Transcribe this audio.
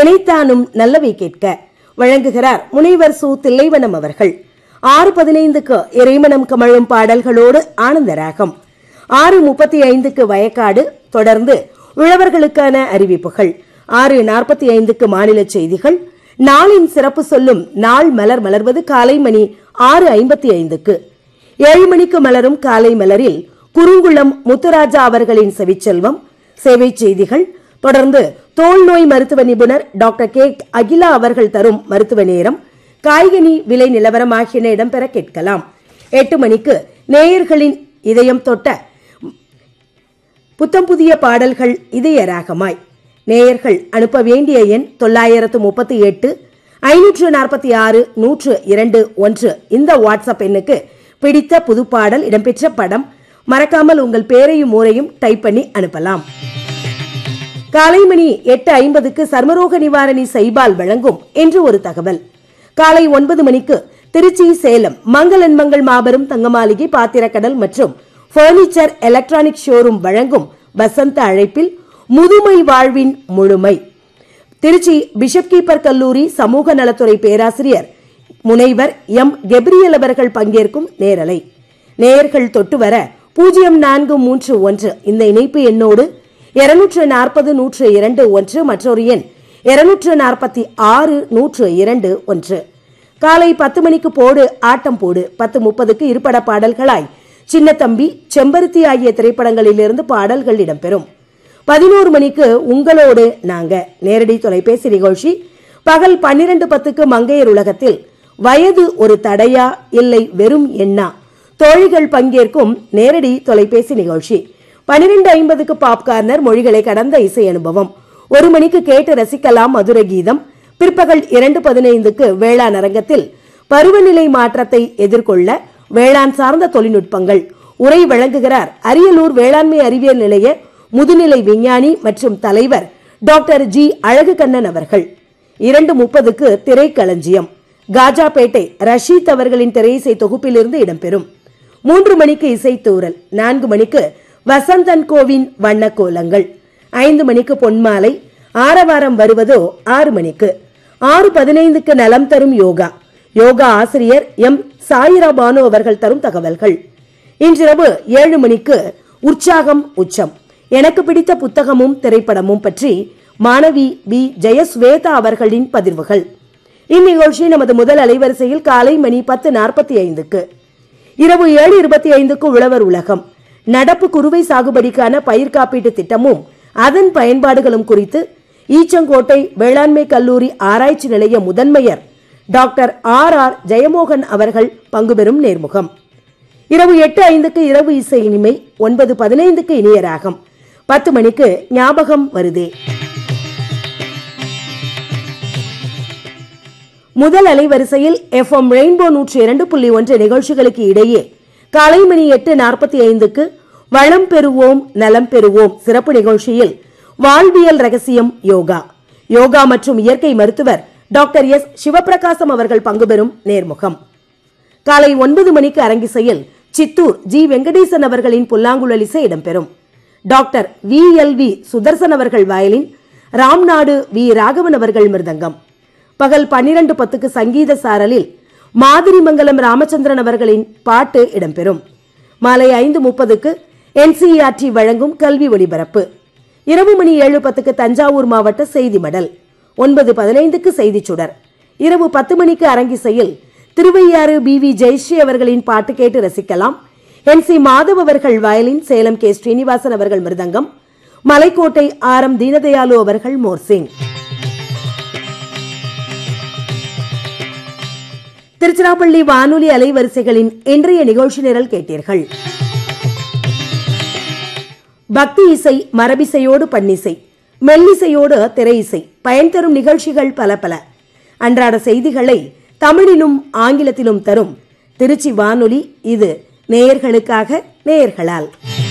எனைத்தானும் நல்லவை கேட்க வழங்குகிறார் முனைவர் சு தில்லைவனம் அவர்கள் ஆறு பதினைந்துக்கு இறைமனம் கமழும் பாடல்களோடு ஆனந்தராகம் ஆறு முப்பத்தி ஐந்துக்கு வயக்காடு தொடர்ந்து உழவர்களுக்கான அறிவிப்புகள் ஆறு நாற்பத்தி ஐந்துக்கு மாநில செய்திகள் நாளின் சிறப்பு சொல்லும் நாள் மலர் மலர்வது காலை மணி ஆறு ஐம்பத்தி ஐந்துக்கு ஏழு மணிக்கு மலரும் காலை மலரில் குறுங்குளம் முத்துராஜா அவர்களின் செவிச்செல்வம் சேவை செய்திகள் தொடர்ந்து தோல் நோய் மருத்துவ நிபுணர் டாக்டர் கே அகிலா அவர்கள் தரும் மருத்துவ நேரம் காய்கனி விலை நிலவரம் ஆகியன இடம்பெற கேட்கலாம் எட்டு மணிக்கு நேயர்களின் இதயம் தொட்ட புத்தம் புதிய பாடல்கள் இதய ராகமாய் நேயர்கள் அனுப்ப வேண்டிய எண் தொள்ளாயிரத்து முப்பத்தி எட்டு ஐநூற்று நாற்பத்தி ஆறு நூற்று இரண்டு ஒன்று இந்த வாட்ஸ்அப் எண்ணுக்கு பிடித்த புது பாடல் இடம்பெற்ற படம் மறக்காமல் உங்கள் பேரையும் ஊரையும் டைப் பண்ணி அனுப்பலாம் காலை மணி எட்டு ஐம்பதுக்கு சர்மரோக நிவாரணி சைபால் வழங்கும் என்று ஒரு தகவல் காலை ஒன்பது மணிக்கு திருச்சி சேலம் மங்களன் மங்கள் மாபெரும் தங்கமாளிகை பாத்திரக்கடல் மற்றும் பர்னிச்சர் எலக்ட்ரானிக் ஷோரூம் வழங்கும் வசந்த அழைப்பில் முதுமை வாழ்வின் முழுமை திருச்சி பிஷப் கீப்பர் கல்லூரி சமூக நலத்துறை பேராசிரியர் முனைவர் எம் கெப்ரியல் அவர்கள் பங்கேற்கும் நேரலை நேயர்கள் தொட்டு வர பூஜ்ஜியம் நான்கு மூன்று ஒன்று இந்த இணைப்பு எண்ணோடு இருநூற்று நாற்பது நூற்று இரண்டு ஒன்று மற்றொரு எண் இருநூற்று நாற்பத்தி ஆறு நூற்று இரண்டு ஒன்று காலை பத்து மணிக்கு போடு ஆட்டம் போடு பத்து முப்பதுக்கு இருபட பாடல்களாய் சின்னத்தம்பி செம்பருத்தி ஆகிய திரைப்படங்களிலிருந்து பாடல்கள் இடம்பெறும் பதினோரு மணிக்கு உங்களோடு நாங்க நேரடி தொலைபேசி நிகழ்ச்சி பகல் பன்னிரண்டு பத்துக்கு மங்கையர் உலகத்தில் வயது ஒரு தடையா இல்லை வெறும் எண்ணா தோழிகள் பங்கேற்கும் நேரடி தொலைபேசி நிகழ்ச்சி பன்னிரண்டு ஐம்பதுக்கு பாப்கார்னர் மொழிகளை கடந்த இசை அனுபவம் ஒரு மணிக்கு கேட்டு ரசிக்கலாம் மதுர கீதம் பிற்பகல் இரண்டு பதினைந்துக்கு வேளாண் அரங்கத்தில் பருவநிலை மாற்றத்தை எதிர்கொள்ள வேளாண் சார்ந்த தொழில்நுட்பங்கள் உரை வழங்குகிறார் அரியலூர் வேளாண்மை அறிவியல் நிலைய முதுநிலை விஞ்ஞானி மற்றும் தலைவர் டாக்டர் ஜி அழகுகண்ணன் அவர்கள் இரண்டு முப்பதுக்கு திரைக்களஞ்சியம் காஜாபேட்டை ரஷீத் அவர்களின் திரையிசை தொகுப்பிலிருந்து இடம்பெறும் மூன்று மணிக்கு இசைத்தூரல் நான்கு மணிக்கு வசந்தன் கோவின் வண்ண கோலங்கள் ஐந்து மணிக்கு பொன்மாலை ஆரவாரம் வருவதோ ஆறு மணிக்கு ஆறு பதினைந்துக்கு நலம் தரும் யோகா யோகா ஆசிரியர் எம் சாயிரா பானு அவர்கள் தரும் தகவல்கள் இன்றிரவு ஏழு மணிக்கு உற்சாகம் உச்சம் எனக்கு பிடித்த புத்தகமும் திரைப்படமும் பற்றி மாணவி பி ஜெயஸ்வேதா அவர்களின் பதிர்வுகள் இந்நிகழ்ச்சி நமது முதல் அலைவரிசையில் காலை மணி பத்து நாற்பத்தி ஐந்துக்கு இரவு ஏழு இருபத்தி ஐந்துக்கு உழவர் உலகம் நடப்பு குறுவை சாகுபடிக்கான பயிர் காப்பீட்டு திட்டமும் அதன் பயன்பாடுகளும் குறித்து ஈச்சங்கோட்டை வேளாண்மை கல்லூரி ஆராய்ச்சி நிலைய முதன்மையர் டாக்டர் ஆர் ஆர் ஜெயமோகன் அவர்கள் பங்குபெறும் நேர்முகம் இரவு எட்டு ஐந்துக்கு இரவு இசை இனிமை ஒன்பது பதினைந்துக்கு இனிய ராகம் பத்து மணிக்கு ஞாபகம் வருதே முதல் அலைவரிசையில் எஃப்எம் ரெயின்போ நூற்றி இரண்டு புள்ளி ஒன்று நிகழ்ச்சிகளுக்கு இடையே காலை மணி எட்டு நாற்பத்தி ஐந்துக்கு வளம் பெறுவோம் நலம் பெறுவோம் சிறப்பு நிகழ்ச்சியில் வாழ்வியல் ரகசியம் யோகா யோகா மற்றும் இயற்கை மருத்துவர் டாக்டர் எஸ் சிவபிரகாசம் அவர்கள் பங்குபெறும் நேர்முகம் காலை ஒன்பது மணிக்கு அரங்கிசையில் சித்தூர் ஜி வெங்கடேசன் அவர்களின் புல்லாங்குழல் இசை இடம்பெறும் doctor V L V Sudarshan அவர்கள் வயலின் ராம்நாடு வி ராகவன் அவர்கள் மிருதங்கம் பகல் பன்னிரண்டு பத்துக்கு சங்கீத சாரலில் மாதிரிமங்கலம் ராமச்சந்திரன் அவர்களின் பாட்டு இடம்பெறும் மாலை ஐந்து முப்பதுக்கு என்சிஇஆர்டி வழங்கும் கல்வி ஒலிபரப்பு இரவு மணி ஏழு பத்துக்கு தஞ்சாவூர் மாவட்ட செய்தி மடல் ஒன்பது பதினைந்துக்கு செய்திச் சுடர் இரவு பத்து மணிக்கு அரங்கிசையில் திருவையாறு பி வி ஜெயஸ்ரீ அவர்களின் பாட்டு கேட்டு ரசிக்கலாம் என் சி மாதவ் அவர்கள் வயலின் சேலம் கே ஸ்ரீனிவாசன் அவர்கள் மிருதங்கம் மலைக்கோட்டை ஆர் எம் தீனதயாளு அவர்கள் மோர்சிங் திருச்சிராப்பள்ளி வானொலி அலைவரிசைகளின் இன்றைய நிகழ்ச்சி நிரல் கேட்டீர்கள் பக்தி இசை மரபிசையோடு பன்னிசை மெல்லிசையோடு திரை இசை பயன் தரும் நிகழ்ச்சிகள் பல பல அன்றாட செய்திகளை தமிழிலும் ஆங்கிலத்திலும் தரும் திருச்சி வானொலி இது நேயர்களுக்காக நேயர்களால்